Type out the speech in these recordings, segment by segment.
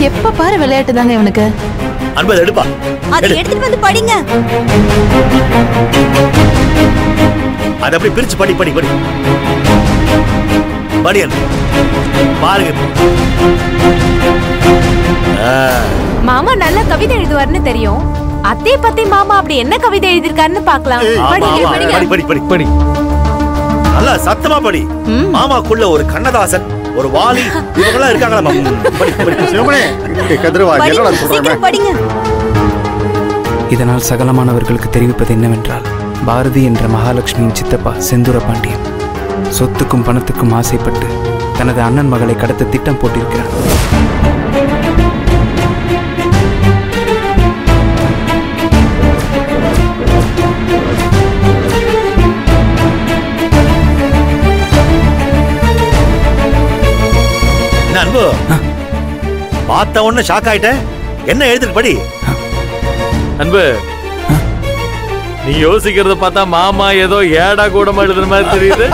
எப்ப பாரு விளையாட்டு தாங்க இவனுக்கு அன்பது எடுப்பா அதை எடு. எடுத்துட்டு வந்து படிங்க அதை அப்படியே பிரிச்சு படி படி படி படி அன்பு பாருங்க இப்போ. ஆ, மாமா நல்ல கவிதை எழுதுவாருன்னு தெரியும் அத்தைய பத்தி மாமா அப்படி என்ன கவிதை எழுதிருக்காருன்னு பாக்கலாம் ஆமா, படிங்க, ஆமா. படிங்க. படி படி படி படி நல்லா சத்தமா படி மாமாக்குள்ள ஒரு கண்ணதாசன் ஒரு வாலி இவங்கெல்லாம் இருக்காங்களா மாமா? படி படி சிவமணி கதிரவா படிங்க என்னடா சொல்றாங்க சீக்கிரம் படிங்க இதனால் சகலமானவர்களுக்கு தெரிவிப்பது என்னவென்றால் பாரதி என்ற மகாலட்சுமியின் சித்தப்பா செந்தூர பாண்டியன் சொத்துக்கும் பணத்துக்கும் ஆசைப்பட்டு தனது அண்ணன் மகளை கடத்த திட்டம் போட்டிருக்கிறார் என்ன அன்பு பார்த்த உடனே ஷாக் ஆயிட்டேன் என்ன எழுதிட்டு படி அன்பு நீ யோசிக்கிறத பார்த்தா மாமா ஏதோ ஏடா கூடமா எழுதுன மாதிரி தெரியுது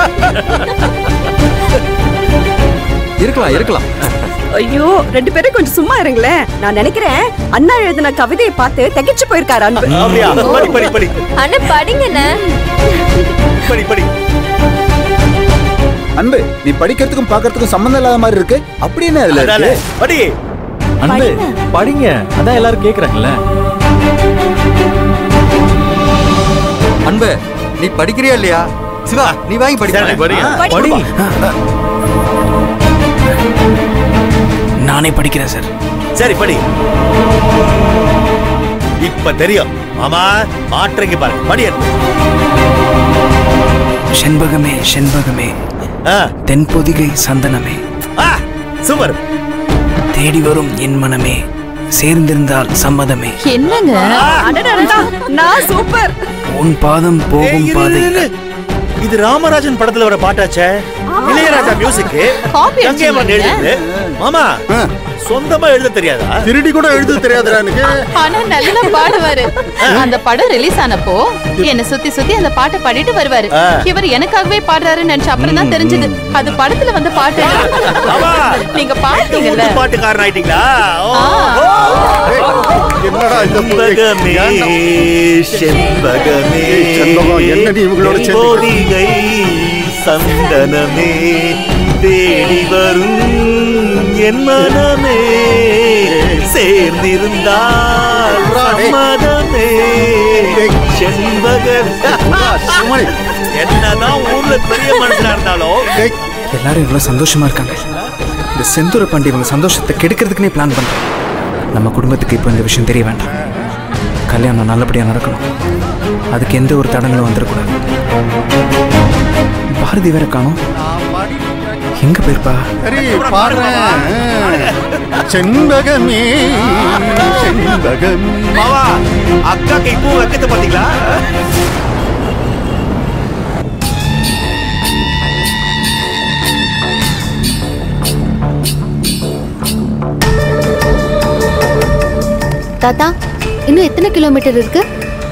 இருக்கலாம் இருக்கலாம் ஐயோ ரெண்டு பேரும் கொஞ்சம் சும்மா இருங்களேன் நான் நினைக்கிறேன் அண்ணா எழுதின கவிதையை பார்த்து திகைச்சு போயிருக்காரு அன்பு அப்படியா படி படி படி அண்ணா படிங்கண்ணே படி படி அன்பு நீ படிக்கிறதுக்கும் பாக்குறதுக்கும் சம்மந்தம் இல்லாத மாதிரி இருக்கு அப்படி என்ன அதுல அதனால இருக்கு படி அன்பு படிங்க அதான் எல்லாரும் கேக்குறாங்கல்ல அன்பு நீ படிக்கிறியா இல்லையா சிவா நீ வாங்கி படி சரி, படிங்க படி. படி நானே படிக்கிறேன் சார் சரி படி இப்ப தெரியும் மாமா மாற்றங்க பாருங்க படி அன்பு செண்பகமே செண்பகமே ஆ, தென்பொதிகை சந்தனமே ஆ, சூப்பர் தேடி வரும் என் மனமே சேர்ந்திருந்தால் சம்மதமே என்னங்க அடடடடா, நான் சூப்பர் உன் பாதம் ஏய், போகும் இரு, பாதை இரு, இரு. இது ராமராஜன் படத்துல வர பாட்டாச்சே இளையராஜா மியூசிக் Copy கங்கையம்மன் அடிச்சிருக்கீங்க. எழுதுது மாமா சொந்தமா எழுத தெரியாதா திருடி கூட எழுத தெரியாதுடா எனக்கு ஆனா நல்லா பாடுவாரு அந்த படம் ரிலீஸ் ஆனப்போ என்ன சுத்தி சுத்தி அந்த பாட்டை பாடிட்டு வருவாரு ஆ. இவர் எனக்காகவே பாடுறாருன்னு நினைச்ச அப்புறம் தான் தெரிஞ்சது அது படத்துல வந்த பாட்டு மாமா நீங்க பாட்டீங்கல்ல ஊட்டு பாட்டுக்காரன் ஆயிட்டீங்களா ஓ, ஆ. ஓ. என்னடா இந்த செண்பகமே செண்பகமே ஏய், செண்பகம், என்ன நீ இவங்களோட சேர்ந்து- போதிகை சந்தனமே தேடி வரும் என் மனமே சேர்ந்திருந்தால் சம்மதமே செண்பகமே சிவமணி என்னதான் ஊர்ல பெரிய மனுஷனா இருந்தாலும் டேய், எல்லாரும் இவ்வளவு சந்தோஷமா இருக்காங்க இந்த செந்தூர பாண்டி இவங்க சந்தோஷத்தை கெடுக்கிறதுக்குனே பிளான் பண்றேன் நம்ம குடும்பத்துக்கு இப்போ இந்த விஷயம் தெரிய வேண்டாம் கல்யாணம் நல்லபடியா நடக்கணும் அதுக்கு எந்த ஒரு தடங்களும் வந்துடக்கூடாது பாரதி வேற காணும் எங்க போயிருப்பா சரி பாடுறேன் செண்பகமே செண்பகமே மாவா அக்கா கை பூ வைக்கத்தை பாத்தீங்களா தாத்தா இன்னும் எத்தனை கிலோமீட்டர் இருக்கு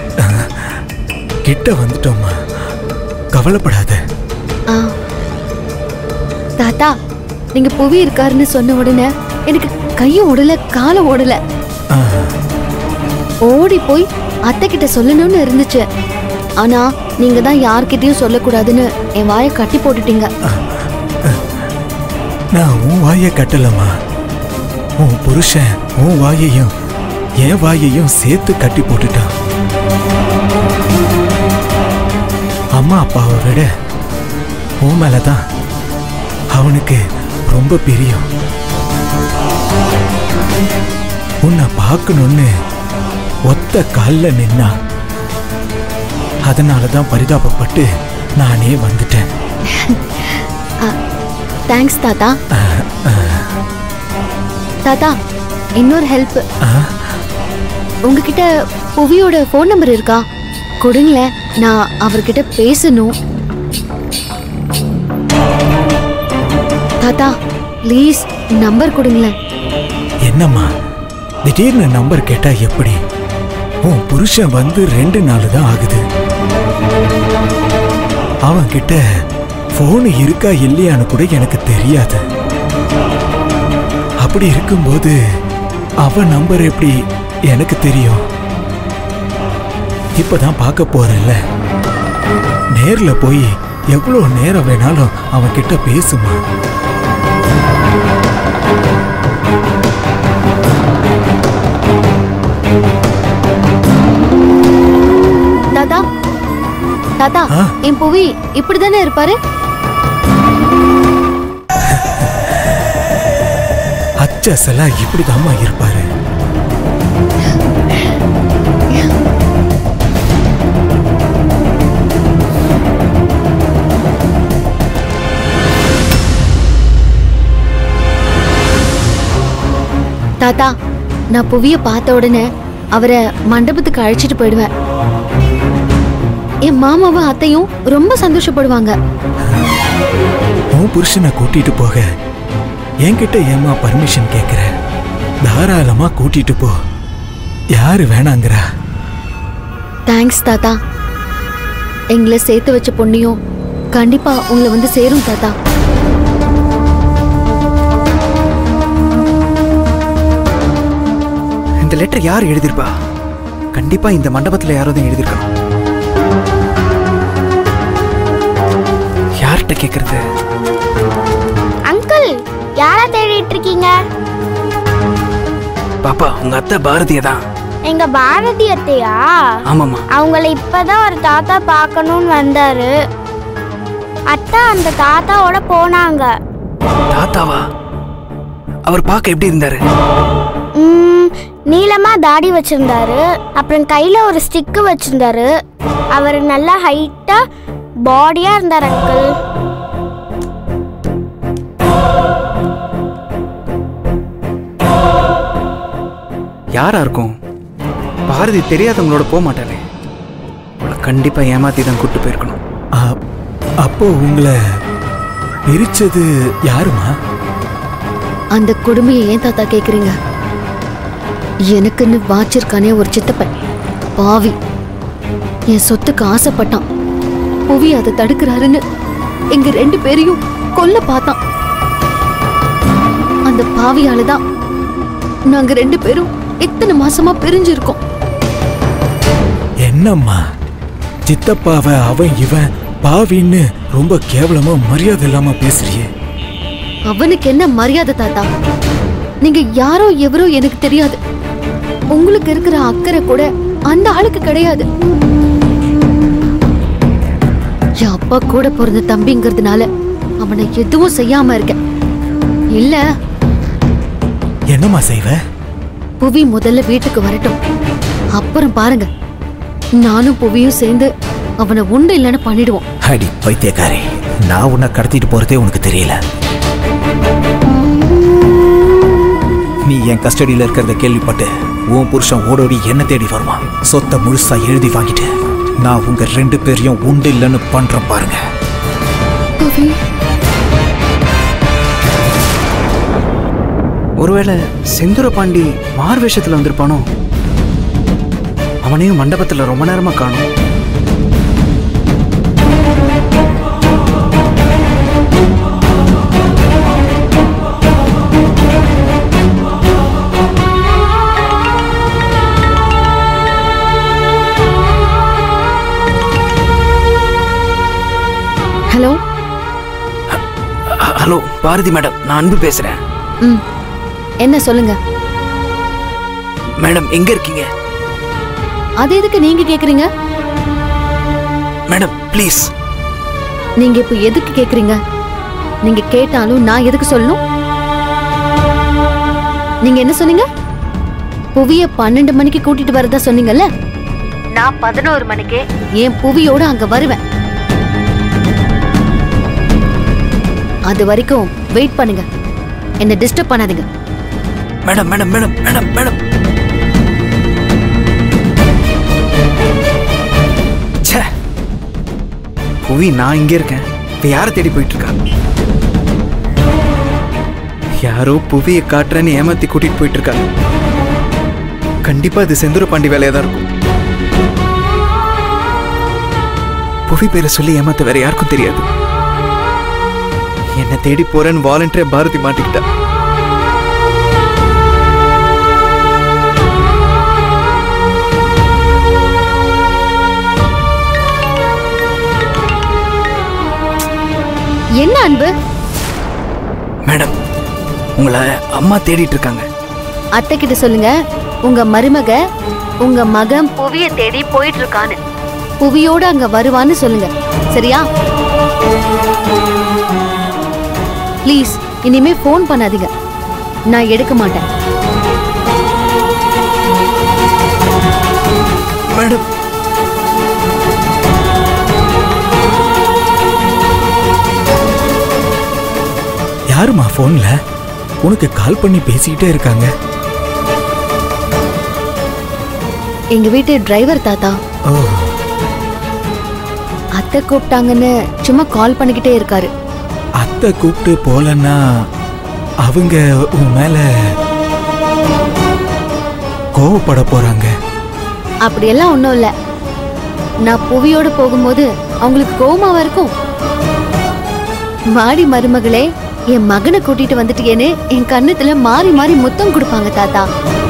கிட்ட வந்துட்டோம்மா கவலைப்படாத ஆ. தாத்தா நீங்க புவி இருக்காருன்னு சொன்ன உடனே எனக்கு கையும் ஓடல காலும் ஓடல ஓடி போய் அத்தை கிட்ட சொல்லணும்னு இருந்துச்சு ஆனா நீங்க தான் யார்கிட்டயும் சொல்லக்கூடாதுன்னு என் வாயை கட்டி போட்டுட்டீங்க நான் உன் வாயை கட்டலம்மா உன் புருஷன் உன் வாயையும் என் வாயையும் சேர்த்து கட்டி போட்டுட்டான் அம்மா அப்பாவை விட உன் மேலதான் அவனுக்கு ரொம்ப பிரியம் உன்னை பார்க்கணும்னு ஒத்த கால்ல நின்னா அதனால தான் பரிதாபப்பட்டு நானே வந்துட்டேன் தேங்க்ஸ் தாத்தா தாத்தா இன்னொரு ஹெல்ப் உங்ககிட்ட புவியோட ஃபோன் நம்பர் இருக்கா கொடுங்களேன் நான் அவர்கிட்ட பேசணும் தாத்தா ப்ளீஸ் நம்பர் கொடுங்களேன் என்னம்மா திடீர்னு நம்பர் கேட்டா எப்படி உன் புருஷன் வந்து ரெண்டு நாள் தான் ஆகுது அவன் கிட்ட போன் இருக்கா இல்லையான்னு கூட எனக்கு தெரியாது அப்படி இருக்கும்போது அவ நம்பர் எப்படி எனக்கு தெரியும் இப்பதான் பார்க்க போறேன்ல நேர்ல போய் எவ்வளவு நேரம் வேணாலும் அவன் கிட்ட பேசுமா தாத்தா தாத்தா ஆ? என் புவி இப்படிதானே இருப்பாரு அச்சசலா இப்படிதாம்மா இருப்பாரு தாத்தா நான் புவிய பார்த்த உடனே அவரை மண்டபத்துக்கு அழைச்சிட்டு போயிடுவேன் என் மாமாவும் அத்தையும் ரொம்ப சந்தோஷப்படுவாங்க உன் புருஷனை கூட்டிட்டு போக என்கிட்ட ஏமா பர்மிஷன் கேக்குற தாராளமா கூட்டிட்டு போ யாரு வேணாங்கிறா தேங்க்ஸ் தாத்தா எங்களை சேர்த்து வச்ச பொண்ணையும் கண்டிப்பா உங்களை வந்து சேரும் தாத்தா இந்த லெட்டர் யார் எழுதியிருப்பா கண்டிப்பா இந்த மண்டபத்துல யாரோ தான் எழுதியிருக்கணும் யார்கிட்ட கேக்குறது அங்கிள் யாரா தேடிட்டு இருக்கீங்க பாப்பா உங்க அத்தை பாரதிய தான் எங்க பாரதி அத்தையா ஆமாமா அவங்கள இப்பதான் ஒரு தாத்தா பார்க்கணும்னு வந்தாரு அத்தா அந்த தாத்தாவோட போனாங்க தாத்தாவா அவர் பார்க்க எப்படி இருந்தாரு ம், நீளமா தாடி வச்சிருந்தாரு அப்புறம் கையில ஒரு ஸ்டிக்கு வச்சிருந்தாரு அவர் நல்லா ஹைட்டா பாடியா இருந்தார் அங்கிள் யாரா இருக்கும் பாரதி தெரியாதவங்களோட போக மாட்டாளே அவளை கண்டிப்பா ஏமாத்தி தான் கூட்டு போயிருக்கணும் அ- அப்போ உங்களை பிரிச்சது யாருமா அந்த கொடுமையை ஏன் தாத்தா கேக்குறீங்க எனக்குன்னு வாச்சிருக்கானே ஒரு சித்தப்பன் பாவி என் சொத்துக்கு ஆசைப்பட்டான் புவி அதை தடுக்கிறாருன்னு எங்க ரெண்டு பேரையும் கொல்ல பார்த்தான் அந்த பாவியால தான் நாங்க ரெண்டு பேரும் இத்தனை மாசமா பிரிஞ்சிருக்கோம் என்னம்மா சித்தப்பாவ அவன் இவன் பாவின்னு ரொம்ப கேவலமா மரியாதை இல்லாம பேசுறியே அவனுக்கு என்ன மரியாதை தாத்தா நீங்க யாரோ எவரோ எனக்கு தெரியாது உங்களுக்கு இருக்கிற அக்கறை கூட அந்த ஆளுக்கு கிடையாது என் அப்பா கூட பிறந்த தம்பிங்கிறதுனால அவனை எதுவும் செய்யாம இருக்கேன் இல்ல என்னம்மா செய்வ புவி முதல்ல வீட்டுக்கு வரட்டும் அப்புறம் பாருங்க நானும் புவியும் சேர்ந்து அவனை உண்டு இல்லைன்னு பண்ணிடுவோம் அடி பைத்தியக்காரி நான் உன்னை கடத்திட்டு போறதே உனக்கு தெரியல நீ என் கஸ்டடியில இருக்கிறத கேள்விப்பட்டு உன் புருஷன் ஓடோடி என்ன தேடி வருவான் சொத்தை முழுசா எழுதி வாங்கிட்டு நான் உங்க ரெண்டு பேரையும் உண்டு இல்லைன்னு பண்றேன் பாருங்க புவி ஒருவேளை செந்துர பாண்டி மார் வேஷத்துல வந்திருப்பானோ அவனையும் மண்டபத்துல ரொம்ப நேரமா காணும் ஹலோ ஹலோ பாரதி மேடம் நான் அன்பு பேசுறேன் ம் என்ன சொல்லுங்க மேடம் எங்க இருக்கீங்க அது எதுக்கு நீங்க கேக்குறீங்க மேடம் ப்ளீஸ் நீங்க இப்ப எதுக்கு கேக்குறீங்க நீங்க கேட்டாலும் நான் எதுக்கு சொல்லணும் நீங்க என்ன சொன்னீங்க புவிய பன்னெண்டு மணிக்கு கூட்டிட்டு வரதா சொன்னீங்கல்ல நான் பதினோரு மணிக்கு என் புவியோட அங்க வருவேன் அது வரைக்கும் வெயிட் பண்ணுங்க என்ன டிஸ்டர்ப் பண்ணாதீங்க madam madam madam madam madam ச்சே புவி நான் இங்க இருக்கேன் இப்ப யாரை தேடி போயிட்டு இருக்கா யாரோ புவியை காட்டுறேன்னு ஏமாத்தி கூட்டிட்டு போயிட்டு இருக்காங்க கண்டிப்பா இது செந்தூர பாண்டி வேலையா தான் இருக்கும் புவி பேரை சொல்லி ஏமாத்த வேற யாருக்கும் தெரியாது என்ன தேடி போறேன்னு வாலண்டியர் பாரதி மாட்டிக்கிட்டா என்ன அன்பு மேடம் உங்களை அம்மா தேடிட்டு இருக்காங்க அத்தை கிட்ட சொல்லுங்க உங்க மருமக உங்க மகன் புவிய தேடி போயிட்டு இருக்கான்னு புவியோட அங்க வருவான்னு சொல்லுங்க சரியா ப்ளீஸ் இனிமே ஃபோன் பண்ணாதீங்க நான் எடுக்க மாட்டேன் மேடம் யாருமா போன்ல உனக்கு கால் பண்ணி பேசிக்கிட்டே இருக்காங்க எங்க வீட்டு டிரைவர் தாத்தா ஓ அத்தை கூப்பிட்டாங்கன்னு சும்மா கால் பண்ணிக்கிட்டே இருக்காரு அத்தை கூப்பிட்டு போலன்னா அவங்க உன் மேல கோவப்பட போறாங்க அப்படியெல்லாம் ஒன்றும் இல்லை நான் புவியோட போகும்போது அவங்களுக்கு கோவமாவா இருக்கும் மாடி மருமகளே என் மகனை கூட்டிட்டு வந்துட்டேன்னு என் கண்ணத்துல மாறி மாறி முத்தம் கொடுப்பாங்க தாத்தா